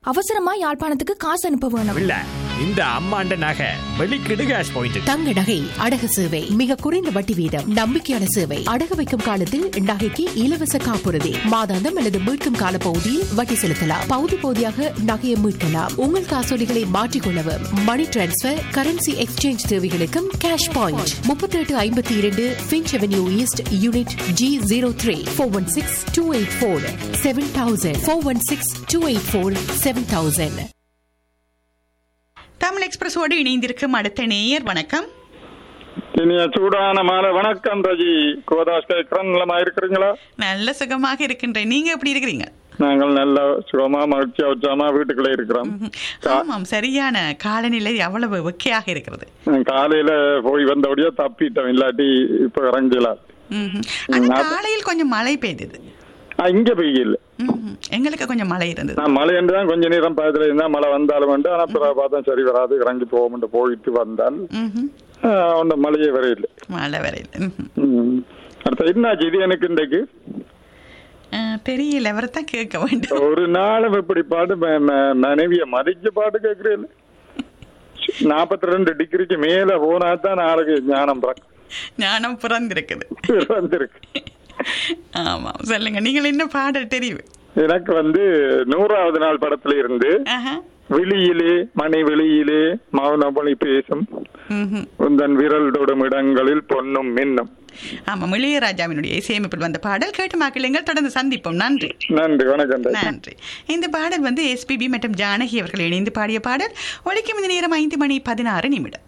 அவசரமா யாழ்ப்பாணத்துக்கு காசு அனுப்ப வேணும் இல்ல இந்த அம்மாண்ட நகை வெளிக்கிடு கேஷ் பாயிண்ட் தங்க நகை அடகு சேவை மிக குறைந்த வட்டி வீதம் நம்பிக்கையான சேவை அடகு வைக்கும் காலத்தில் நகைக்கு இலவச காப்புறுதி மாதாந்தம் அல்லது மீட்கும் கால பகுதியில் வட்டி செலுத்தலாம் பகுதி பகுதியாக நகையை மீட்கலாம் உங்கள் காசோலிகளை மாற்றிக்கொள்ளவும் மணி டிரான்ஸ்பர் கரன்சி எக்ஸ்சேஞ்ச் தேவைகளுக்கும் கேஷ் பாயிண்ட் முப்பத்தி எட்டு ஐம்பத்தி இரண்டு Finch avenue east unit G zero three four one six two eight four seven thousand four one six two eight four seven thousand Tamil எக்ஸ்பிரஸோடு இணைந்திருக்கும் அடுத்த நேயர் வணக்கம் இனிய சூடான மாலை வணக்கம் ரஜி கோதாஸ் கேட்கிறேன் நலமா இருக்கிறீங்களா நல்ல சுகமாக இருக்கின்றேன் நீங்க எப்படி இருக்கிறீங்க நாங்கள் நல்ல சுகமா மகிழ்ச்சியா உற்சாகமா வீட்டுக்குள்ளே இருக்கிறோம் ஆமாம் சரியான காலநிலை அவ்வளவு வெக்கையாக இருக்கிறது நான் காலையில போய் வந்தபடியே தப்பிட்டோம் இல்லாட்டி இப்ப இறங்கலாம் ம்ஹும். ஆனா காலையில் கொஞ்சம் மழை பெய்தது இங்க பெய்யல ம்ஹும். எங்களுக்கு கொஞ்சம் மழை இருந்தது நான் மழை என்று தான் கொஞ்ச நேரம் பக்கத்துல இருந்தா மழை வந்தாலும் வந்து ஆனா பிறகு பார்த்தா சரி வராது இறங்கி போகும்னு போயிட்டு வந்தால் ம்ஹும். ஆஹ், ஒண்ணும் மழையே வரையில மழை வரையில் ம்ஹும். ம். அடுத்த என்னாச்சு இது எனக்கு இன்றைக்கு அஹ், தெரியல அவரை தான் கேட்க வேண்டும் ஒரு நாளும் இப்படி பாட்டு ம- ம- மனைவிய மதிக்க பாட்டு கேட்கிறேன் நாற்பத்தி ரெண்டு டிகிரிக்கு மேல போனா தான் நாளைக்கு ஞானம் பிறக்கும் ஞானம் பிறந்திருக்குது வந்திருக்கு ஆமாம் சொல்லுங்க நீங்கள் என்ன பாடல் தெரியும் எனக்கு வந்து நூறாவது நாள் படத்துல இருந்து ஆஹா. வெளியிலே மணி வெளியிலே மௌனமொழி பேசும் ம்ஹும். உந்தன் விரல் தொடும் இடங்களில் பொன்னும் மின்னும் ஆமாம் இளையராஜாவினுடைய இசையமைப்பில் வந்த பாடல் கேட்டு மாக்கிள்ளைங்கள் தொடர்ந்து சந்திப்போம் நன்றி நன்றி வணக்கம் ராஜா. நன்றி இந்த பாடல் வந்து எஸ்பிபி மற்றும் ஜானகி அவர்கள் இணைந்து பாடிய பாடல் ஒலிக்கும் இந்த நேரம் ஐந்து மணி பதினாறு நிமிடம்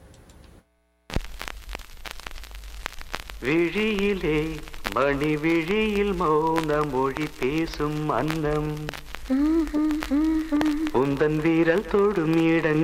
விழியிலே மணி விழியில் மௌன மொழி பேசும் அன்னம் உந்தன் வீரல் தொடும் இடங்கள்